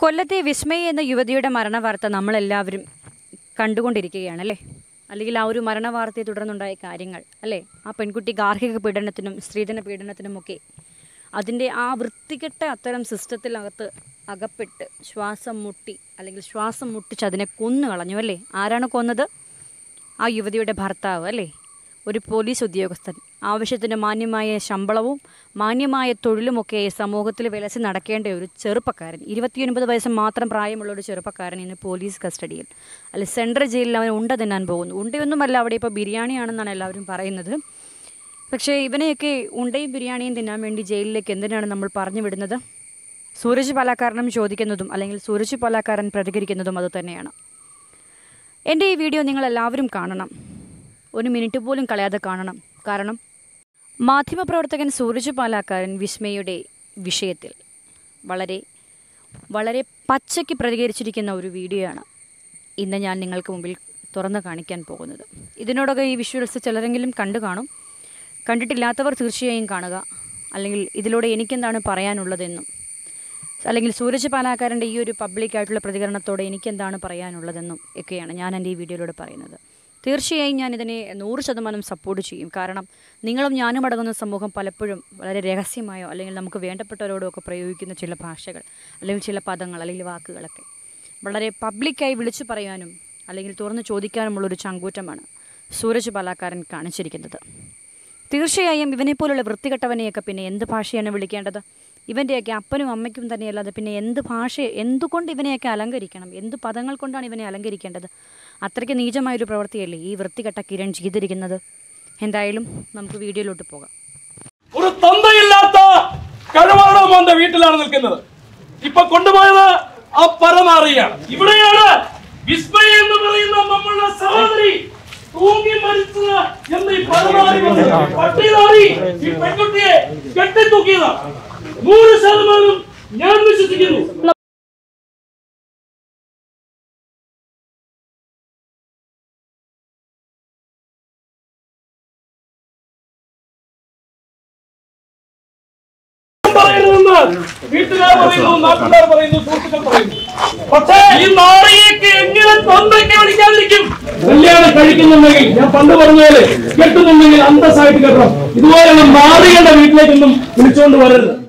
കൊല്ലത്തെ വിസ്മയ എന്ന യുവതിയുടെ മരണവാർത്ത നമ്മളെല്ലാവരും കണ്ടുകൊണ്ടിരിക്കുകയാണ് അല്ലേ അല്ലെങ്കിൽ ആ ഒരു മരണവാർത്തയെ തുടർന്നുണ്ടായ കാര്യങ്ങൾ അല്ലേ ആ പെൺകുട്ടി ഗാർഹിക പീഡനത്തിനും സ്ത്രീധന പീഡനത്തിനുമൊക്കെ അതിൻ്റെ ആ വൃത്തികെട്ട അത്തരം സിസ്റ്റത്തിനകത്ത് അകപ്പെട്ട് ശ്വാസം മുട്ടി അല്ലെങ്കിൽ ശ്വാസം മുട്ടിച്ച് അതിനെ കൊന്നു കളഞ്ഞു അല്ലേ ആരാണ് കൊന്നത് ആ യുവതിയുടെ ഭർത്താവ് അല്ലേ ഒരു പോലീസ് ഉദ്യോഗസ്ഥൻ ആവശ്യത്തിന് മാന്യമായ ശമ്പളവും മാന്യമായ തൊഴിലുമൊക്കെ സമൂഹത്തിൽ വിലസി നടക്കേണ്ട ഒരു ചെറുപ്പക്കാരൻ ഇരുപത്തിയൊൻപത് വയസ്സ് മാത്രം പ്രായമുള്ള ഒരു ചെറുപ്പക്കാരൻ ഇന്ന് പോലീസ് കസ്റ്റഡിയിൽ അല്ലെ സെൻട്രൽ ജയിലിൽ അവൻ ഉണ്ട തിന്നാൻ പോകുന്നു ഉണ്ടയൊന്നുമല്ല അവിടെ ഇപ്പോൾ ബിരിയാണിയാണെന്നാണ് എല്ലാവരും പറയുന്നത് പക്ഷേ ഇവനെയൊക്കെ ഉണ്ടയും ബിരിയാണിയും തിന്നാൻ വേണ്ടി ജയിലിലേക്ക് എന്തിനാണ് നമ്മൾ പറഞ്ഞു വിടുന്നത് സൂരജ് പാലാക്കാരനും ചോദിക്കുന്നതും അല്ലെങ്കിൽ സൂരജ് പാലാക്കാരൻ പ്രതികരിക്കുന്നതും അതുതന്നെയാണ് എൻ്റെ ഈ വീഡിയോ നിങ്ങൾ എല്ലാവരും കാണണം ഒരു മിനിറ്റ് പോലും കളയാതെ കാണണം കാരണം മാധ്യമപ്രവർത്തകൻ സൂരജ് പാലാക്കാരൻ വിസ്മയുടെ വിഷയത്തിൽ വളരെ വളരെ പച്ചയ്ക്ക് പ്രതികരിച്ചിരിക്കുന്ന ഒരു വീഡിയോ ആണ് ഇന്ന് ഞാൻ നിങ്ങൾക്ക് മുമ്പിൽ തുറന്നു കാണിക്കാൻ പോകുന്നത് ഇതിനോടൊക്കെ ഈ വിഷ്വൽസ് ചിലരെങ്കിലും കണ്ടു കാണും കണ്ടിട്ടില്ലാത്തവർ തീർച്ചയായും കാണുക അല്ലെങ്കിൽ ഇതിലൂടെ എനിക്കെന്താണ് പറയാനുള്ളതെന്നും അല്ലെങ്കിൽ സൂരജ് പാലാക്കാരൻ്റെ ഈ ഒരു പബ്ലിക്കായിട്ടുള്ള പ്രതികരണത്തോടെ എനിക്കെന്താണ് പറയാനുള്ളതെന്നും ഒക്കെയാണ് ഞാൻ എൻ്റെ ഈ വീഡിയോയിലൂടെ പറയുന്നത് തീർച്ചയായും ഞാൻ ഇതിനെ നൂറ് ശതമാനം സപ്പോർട്ട് ചെയ്യും കാരണം നിങ്ങളും ഞാനും അടങ്ങുന്ന സമൂഹം പലപ്പോഴും വളരെ രഹസ്യമായോ അല്ലെങ്കിൽ നമുക്ക് വേണ്ടപ്പെട്ടവരോടോ ഒക്കെ പ്രയോഗിക്കുന്ന ചില ഭാഷകൾ അല്ലെങ്കിൽ ചില പദങ്ങൾ അല്ലെങ്കിൽ വാക്കുകളൊക്കെ വളരെ പബ്ലിക്കായി വിളിച്ചു പറയാനും അല്ലെങ്കിൽ തുറന്ന് ചോദിക്കാനുമുള്ളൊരു ചങ്കൂറ്റമാണ് സൂരജ് പാലാക്കാരൻ കാണിച്ചിരിക്കുന്നത് തീർച്ചയായും ഇവനെ പോലുള്ള വൃത്തികെട്ടവനെയൊക്കെ പിന്നെ എന്ത് ഭാഷയാണ് വിളിക്കേണ്ടത് ഇവൻ്റെയൊക്കെ അപ്പനും അമ്മയ്ക്കും തന്നെയല്ലാതെ പിന്നെ എന്ത് ഭാഷ എന്തുകൊണ്ട് ഇവനെയൊക്കെ അലങ്കരിക്കണം എന്ത് പദങ്ങൾ കൊണ്ടാണ് ഇവനെ അലങ്കരിക്കേണ്ടത് അത്രയ്ക്ക് നീചമായൊരു പ്രവൃത്തിയല്ലേ ഈ വൃത്തികെട്ട കിരൺ ചെയ്തിരിക്കുന്നത് എന്തായാലും നമുക്ക് വീഡിയോയിലോട്ട് പോകാം ഒരു തന്തയില്ലാത്ത കഴിവാണോ മോന്റെ വീട്ടിലാണ് നിൽക്കുന്നത് ഇപ്പൊ കൊണ്ടുപോയത് ആ പരനാറിയാണ് ഇവിടെയാണ് വിസ്മയ എന്ന് പറയുന്ന നമ്മളുടെ സഹോദരി തൂങ്ങി മരിച്ചത് എന്ന് ഈ പരനാറി വന്നത്. പട്ടിനാറി ഈ പെൺകുട്ടിയെ കെട്ടിത്തൂക്കിയതാണ് നൂറ് ശതമാനം ഞാൻ വിശ്വസിക്കുന്നു പറയുന്നുവെന്ന് വീട്ടുകാർ പറയുന്നു നാട്ടുകാർ പറയുന്നു സുഹൃത്തുക്കൾ പറയുന്നു പക്ഷേ ഈ നാറിയേക്ക് എങ്ങനെ തൊണ്ടയ്ക്ക് വിളിക്കാതിരിക്കും കല്യാണം കഴിക്കുന്നുണ്ടെങ്കിൽ ഞാൻ പണ്ട് പറഞ്ഞ പോലെ കെട്ടുന്നുണ്ടെങ്കിൽ അന്തസ്സായിട്ട് കെട്ടണം ഇതുപോലെയുള്ള നാറികളുടെ വീട്ടിലേക്കൊന്നും വിളിച്ചുകൊണ്ട് വരരുത്